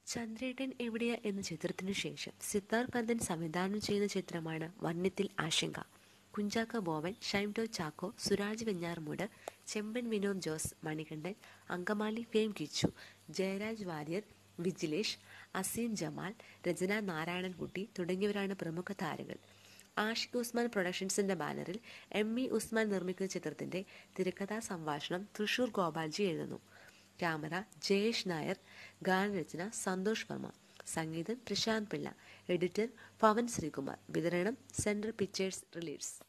ചന്ദ്രേട്ടൻ എവിടെയാ എന്ന ചിത്രത്തിനു ശേഷം സിദ്ധാർത്ഥ് കന്ദൻ സംവിധാനം ചെയ്യുന്ന ചിത്രമാണ് വന്യത്തിൽ ആശങ്ക കുഞ്ചാക്ക ബോവൻ ഷൈംടോ ചാക്കോ സുരാജ് വെഞ്ഞാറമൂട് ചെമ്പൻ വിനോദ് ജോസ് മണികണ്ഠൻ അങ്കമാലി ഫെയിം കിച്ചു ജയരാജ് വാര്യർ വിജിലേഷ് അസീം ജമാൽ രചന നാരായണൻകുട്ടി തുടങ്ങിയവരാണ് പ്രമുഖ താരങ്ങൾ ആഷിഖ് ഉസ്മാൻ പ്രൊഡക്ഷൻസിന്റെ ബാനറിൽ എം ഇ ഉസ്മാൻ നിർമ്മിക്കുന്ന ചിത്രത്തിന്റെ തിരക്കഥാ സംഭാഷണം തൃശൂർ ഗോപാൽജി എഴുതുന്നു ക്യാമറ ജയേഷ് നായർ ഗാനരചന സന്തോഷ് വർമ്മ സംഗീതം പ്രശാന്ത് പിള്ള എഡിറ്റർ പവൻ ശ്രീകുമാർ വിതരണം സെൻട്രൽ പിക്ചേഴ്സ് റിലീസ്